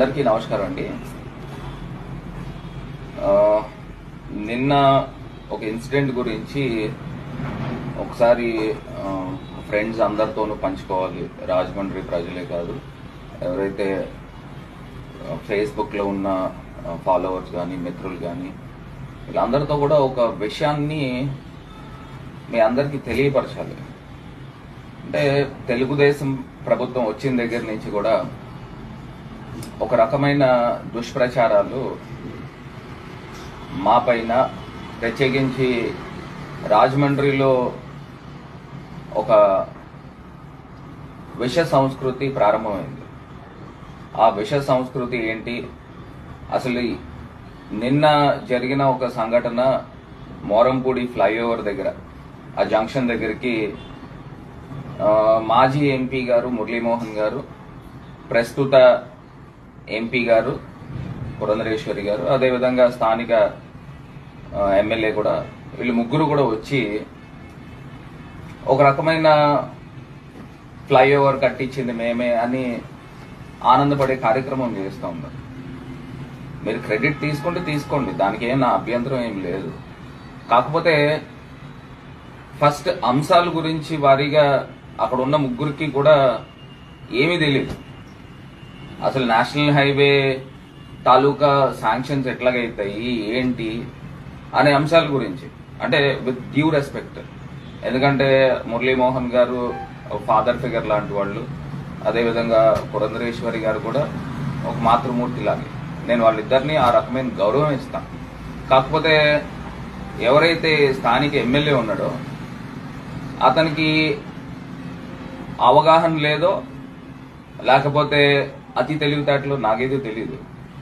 అందరికీ నమస్కారం అండి ఆ, నిన్న ఒక ఇన్సిడెంట్ గురించి ఒకసారి ఫ్రెండ్స్ అందరితోనూ పంచుకోవాలి రాజమండ్రి ప్రజలే కాదు ఎవరైతే ఫేస్బుక్లో ఉన్న ఫాలోవర్స్ కానీ మిత్రులు కానీ వీళ్ళందరితో కూడా ఒక విషయాన్ని మీ అందరికీ తెలియపరచాలి అంటే తెలుగుదేశం ప్రభుత్వం వచ్చిన దగ్గర నుంచి కూడా ఒక రకమైన దుష్ప్రచారాలు మా పైన ప్రత్యేకించి రాజమండ్రిలో ఒక విష సంస్కృతి ప్రారంభమైంది ఆ విష సంస్కృతి ఏంటి అసలు ఈ నిన్న జరిగిన ఒక సంఘటన మోరంపూడి ఫ్లైఓవర్ దగ్గర ఆ జంక్షన్ దగ్గరికి ఆ, మాజీ ఎంపీ గారు మురళీమోహన్ గారు ప్రస్తుత ఎంపీ గారు పురంధరేశ్వరి గారు అదేవిధంగా స్థానిక ఆ, ఎమ్మెల్యే కూడా వీళ్ళు ముగ్గురు కూడా వచ్చి ఒక రకమైన ఫ్లైఓవర్ కట్టించింది మేమే అని ఆనందపడే కార్యక్రమం చేస్తూ ఉన్నారు మీరు క్రెడిట్ తీసుకుంటే తీసుకోండి దానికి ఏం నా అభ్యంతరం ఏం లేదు కాకపోతే ఫస్ట్ అంశాల గురించి వారీగా అక్కడ ఉన్న ముగ్గురికి కూడా ఏమీ తెలియదు అసలు నేషనల్ హైవే తాలూకా శాంక్షన్స్ ఎట్లాగైతాయి ఏంటి అనే అంశాల గురించి అంటే విత్ డ్యూ రెస్పెక్ట్ ఎందుకంటే మురళీమోహన్ గారు ఫాదర్ ఫిగర్ లాంటి వాళ్ళు అదేవిధంగా పురంధరేశ్వరి గారు కూడా ఒక మాతృమూర్తి లాగే నేను వాళ్ళిద్దరిని ఆ రకమైన గౌరవం ఇస్తాను కాకపోతే ఎవరైతే స్థానిక ఎమ్మెల్యే ఉన్నాడో అతనికి అవగాహన లేదో లేకపోతే అతి తెలివితేటలు నాకేదో తెలియదు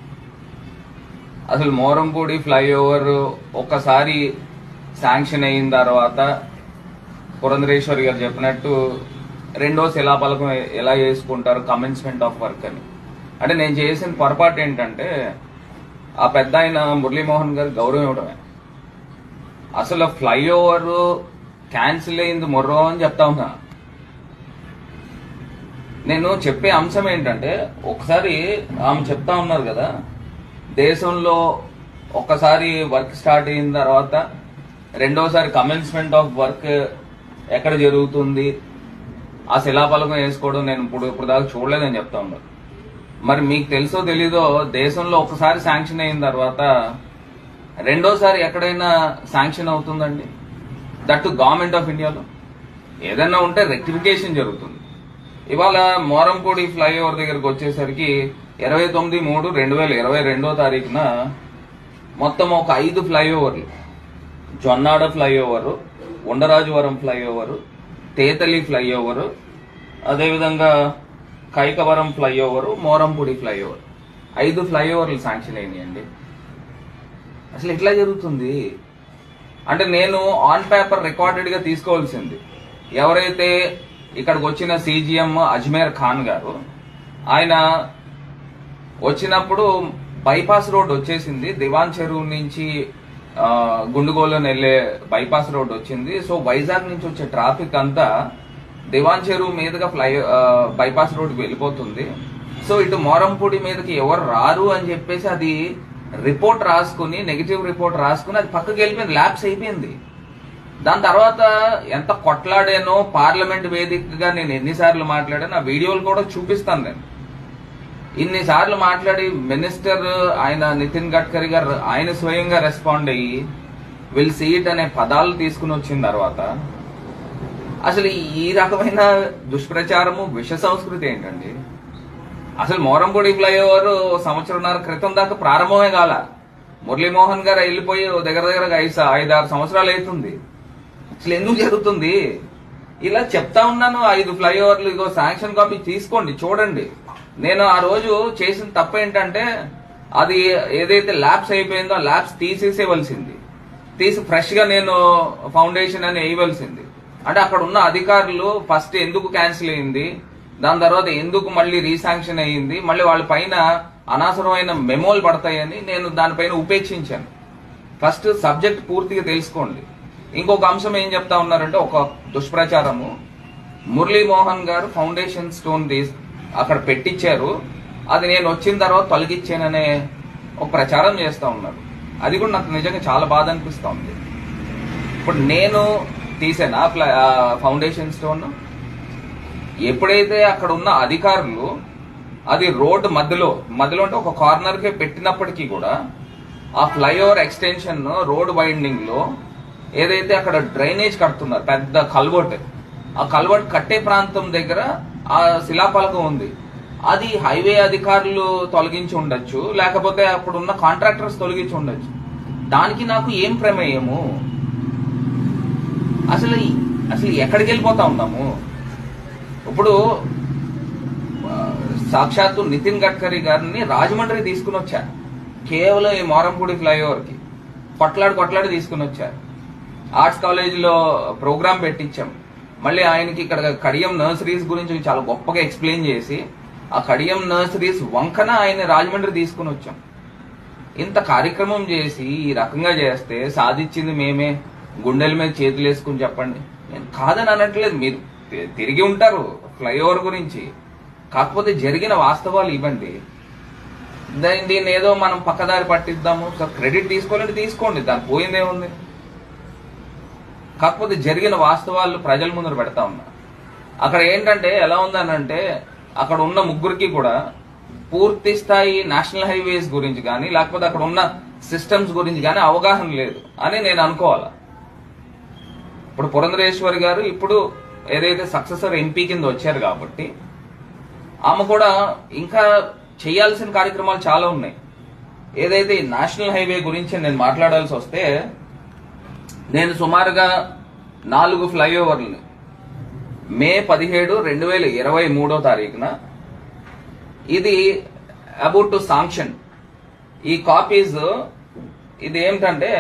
అసలు మోరంపూడి ఫ్లైఓవర్ ఒక్కసారి శాంక్షన్ అయిన తర్వాత పురంధరేశ్వరి గారు చెప్పినట్టు రెండో శిలాపలకం ఎలా చేసుకుంటారు కమెన్స్మెంట్ ఆఫ్ వర్క్ అని అంటే నేను చేసిన పొరపాటు ఏంటంటే ఆ పెద్ద ఆయన మురళీమోహన్ గారు గౌరవం ఇవ్వడమే అసలు ఫ్లైఓవర్ క్యాన్సిల్ అయింది మొర్రో అని చెప్తా ఉన్నా నేను చెప్పే అంశం ఏంటంటే ఒకసారి ఆమె చెప్తా ఉన్నారు కదా దేశంలో ఒక్కసారి వర్క్ స్టార్ట్ అయిన తర్వాత రెండోసారి కమెన్స్మెంట్ ఆఫ్ వర్క్ ఎక్కడ జరుగుతుంది ఆ శిలాఫలకం వేసుకోవడం నేను ఇప్పుడు ఇప్పుడు దాకా చూడలేదని చెప్తా ఉన్నారు మరి మీకు తెలుసో తెలీదో దేశంలో ఒకసారి శాంక్షన్ అయిన తర్వాత రెండోసారి ఎక్కడైనా శాంక్షన్ అవుతుందండి దట్ గవర్నమెంట్ ఆఫ్ ఇండియాలో ఏదైనా ఉంటే రెక్టిఫికేషన్ జరుగుతుంది ఇవాళ మోరంపూడి ఫ్లైఓవర్ దగ్గరకు వచ్చేసరికి ఇరవై తొమ్మిది మూడు రెండు వేల ఇరవై రెండో తారీఖున మొత్తం ఒక ఐదు ఫ్లైఓవర్లు Jonnada flyover Undarajavaram flyover Tetali flyover అదేవిధంగా కైకవరం ఫ్లైఓవర్ మోరంపూడి ఫ్లైఓవర్ ఐదు ఫ్లైఓవర్లు శాంక్షన్ అయినాయండి అసలు ఎట్లా జరుగుతుంది అంటే నేను ఆన్ పేపర్ రికార్డెడ్ గా తీసుకోవాల్సింది ఎవరైతే ఇక్కడికి వచ్చిన సీజీఎం అజ్మేర్ ఖాన్ గారు ఆయన వచ్చినప్పుడు బైపాస్ రోడ్ వచ్చేసింది దివాన్ చెరువు నుంచి ఆ, గుండుగోలను వెళ్లే బైపాస్ రోడ్ వచ్చింది సో వైజాగ్ నుంచి వచ్చే ట్రాఫిక్ అంతా దివాన్ చెరువు మీదుగా ఫ్లై ఆ, బైపాస్ రోడ్ వెళ్ళిపోతుంది సో ఇటు మోరంపూడి మీదకి ఎవరు రారు అని చెప్పేసి అది రిపోర్ట్ రాసుకుని నెగిటివ్ రిపోర్ట్ రాసుకుని అది పక్కకి వెళ్ళిపోయింది ల్యాబ్స్ అయిపోయింది దాని తర్వాత ఎంత కొట్లాడానో పార్లమెంట్ వేదికగా నేను ఎన్నిసార్లు మాట్లాడాను ఆ వీడియోలు కూడా చూపిస్తాను నేను ఇన్నిసార్లు మాట్లాడి మినిస్టర్ ఆయన నితిన్ గడ్కరీ గారు ఆయన స్వయంగా రెస్పాండ్ అయ్యి విల్ సీట్ అనే పదాలు తీసుకుని వచ్చిన తర్వాత అసలు ఈ రకమైన దుష్ప్రచారము విష సంస్కృతి ఏంటండి అసలు మోరంపూడి ఫ్లైఓవర్ సంవత్సరంన్నర క్రితం దాకా ప్రారంభమే కాల మురళీమోహన్ గారు వెళ్ళిపోయి ఓ దగ్గర దగ్గర ఐదు ఐదారు సంవత్సరాలు అవుతుంది అసలు ఎందుకు జరుగుతుంది ఇలా చెప్తా ఉన్నాను ఐదు ఫ్లైఓవర్లు ఇగో శాంక్షన్ కాపీ తీసుకోండి చూడండి నేను ఆ రోజు చేసిన తప్పు ఏంటంటే అది ఏదైతే ల్యాబ్స్ అయిపోయిందో ఆ ల్యాబ్స్ తీసేసేవలసింది తీసి ఫ్రెష్ గా నేను ఫౌండేషన్ అని వేయవలసింది అంటే అక్కడ ఉన్న అధికారులు ఫస్ట్ ఎందుకు క్యాన్సిల్ అయింది దాని తర్వాత ఎందుకు మళ్ళీ రీశాంక్షన్ అయ్యింది మళ్ళీ వాళ్ళ పైన అనవసరమైన మెమోలు పడతాయని నేను దానిపైన ఉపేక్షించాను ఫస్ట్ సబ్జెక్ట్ పూర్తిగా తెలుసుకోండి ఇంకొక అంశం ఏం చెప్తా ఉన్నారంటే ఒక దుష్ప్రచారము మురళీమోహన్ గారు ఫౌండేషన్ స్టోన్ తీస్ అక్కడ పెట్టించారు అది నేను వచ్చిన తర్వాత తొలగించాననే ఒక ప్రచారం చేస్తూ ఉన్నారు అది కూడా నాకు నిజంగా చాలా బాధ అనిపిస్తూ ఉంది ఇప్పుడు నేను తీసాను ఫౌండేషన్ స్టోన్ ఎప్పుడైతే అక్కడ ఉన్న అధికారులు అది రోడ్ మధ్యలో మధ్యలో అంటే ఒక కార్నర్ కి పెట్టినప్పటికీ కూడా ఆ ఫ్లైఓవర్ ఎక్స్టెన్షన్ రోడ్ వైండింగ్ లో ఏదైతే అక్కడ డ్రైనేజ్ కడుతున్నారు పెద్ద కల్వర్ట్ ఆ కల్వర్ట్ కట్టే ప్రాంతం దగ్గర ఆ శిలాఫలకం ఉంది అది హైవే అధికారులు తొలగించి ఉండొచ్చు లేకపోతే అప్పుడు ఉన్న కాంట్రాక్టర్స్ తొలగించి ఉండొచ్చు దానికి నాకు ఏం ప్రమేయము అసలు ఈ- అసలు ఎక్కడికి వెళ్ళిపోతా ఉన్నాము ఇప్పుడు ఆ, సాక్షాత్తు నితిన్ గడ్కరీ గారిని రాజమండ్రి తీసుకుని వచ్చారు కేవలం ఈ మోరంపూడి ఫ్లైఓవర్ కి కొట్లాడి కొట్లాడి తీసుకుని వచ్చారు ఆర్ట్స్ కాలేజీలో ప్రోగ్రామ్ పెట్టించాం మళ్ళీ ఆయనకి ఇక్కడ కడియం నర్సరీస్ గురించి చాలా గొప్పగా ఎక్స్ప్లెయిన్ చేసి ఆ కడియం నర్సరీస్ వంకన ఆయన రాజమండ్రి తీసుకుని వచ్చాం ఇంత కార్యక్రమం చేసి ఈ రకంగా చేస్తే సాధించింది మేమే గుండెల మీద చేతులు వేసుకుని చెప్పండి నేను కాదని అనట్లేదు మీరు తి- తిరిగి ఉంటారు ఫ్లైఓవర్ గురించి కాకపోతే జరిగిన వాస్తవాలు ఇవ్వండి దాన్ని దీన్ని ఏదో మనం పక్కదారి పట్టిద్దాము సో క్రెడిట్ తీసుకోవాలంటే తీసుకోండి దాని పోయిందేముంది కాకపోతే జరిగిన వాస్తవాలు ప్రజల ముందర పెడతా ఉన్నా అక్కడ ఏంటంటే ఎలా ఉందనంటే అక్కడ ఉన్న ముగ్గురికి కూడా పూర్తి స్థాయి నేషనల్ హైవేస్ గురించి కానీ లేకపోతే అక్కడ ఉన్న సిస్టమ్స్ గురించి కానీ అవగాహన లేదు అని నేను అనుకోవాలా ఇప్పుడు పురంధరేశ్వరి గారు ఇప్పుడు ఏదైతే సక్సెసర్ ఎంపీ కింద వచ్చారు కాబట్టి ఆమె కూడా ఇంకా చేయాల్సిన కార్యక్రమాలు చాలా ఉన్నాయి ఏదైతే ఈ నేషనల్ హైవే గురించి నేను మాట్లాడాల్సి వస్తే నేను సుమారుగా నాలుగు ఫ్లైఓవర్లు మే పదిహేడు రెండు వేల ఇరవై మూడో తారీఖున ఇది అబౌట్ టు సాంక్షన్ ఈ కాపీస్ ఇది ఏమిటంటే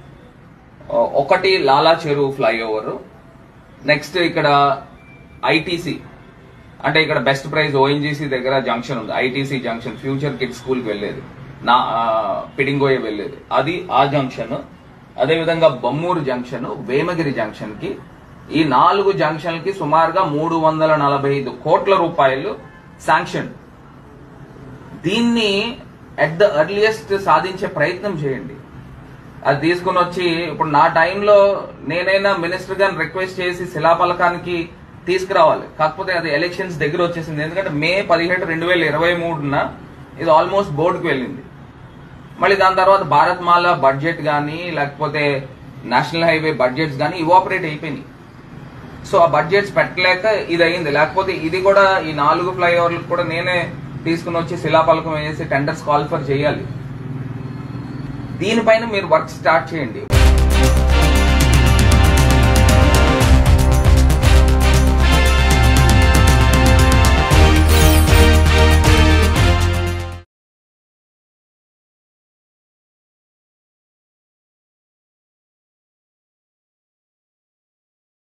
ఒ- ఒకటి లాలా చెరువు ఫ్లైఓవర్ నెక్స్ట్ ఇక్కడ ఐటీసీ అంటే ఇక్కడ బెస్ట్ ప్రైజ్ ఓఎన్జీసీ దగ్గర జంక్షన్ ఉంది ITC junction future kid school కి వెళ్ళేది నా ఆ, పిడింగోయ వెళ్ళేది అది ఆ జంక్షన్ అదే విధంగా బొమ్మూరు జంక్షన్ వేమగిరి జంక్షన్ కి ఈ నాలుగు జంక్షన్ కి సుమారుగా మూడు వందల నలభై ఐదు కోట్ల రూపాయలు శాంక్షన్ దీన్ని అట్ ద ఎర్లియస్ట్ సాధించే ప్రయత్నం చేయండి అది తీసుకుని వచ్చి ఇప్పుడు నా టైంలో నేనైనా మినిస్టర్ గారిని రిక్వెస్ట్ చేసి శిలాఫలకానికి తీసుకురావాలి కాకపోతే అది ఎలక్షన్స్ దగ్గర వచ్చేసింది ఎందుకంటే మే పదిహేడు రెండు వేల ఇరవై మూడున ఇది ఆల్మోస్ట్ బోర్డుకు వెళ్ళింది మళ్ళీ దాని తర్వాత భారత్ మాల బడ్జెట్ కానీ లేకపోతే నేషనల్ హైవే బడ్జెట్స్ కానీ ఇవాపరేట్ అయిపోయినాయి సో ఆ బడ్జెట్స్ పెట్టలేక ఇది అయింది లేకపోతే ఇది కూడా ఈ నాలుగు ఫ్లైఓవర్లకు కూడా నేనే తీసుకుని వచ్చి శిలాఫలకం వేసి టెండర్స్ కాల్ఫర్ చేయాలి దీనిపైన మీరు వర్క్ స్టార్ట్ చేయండి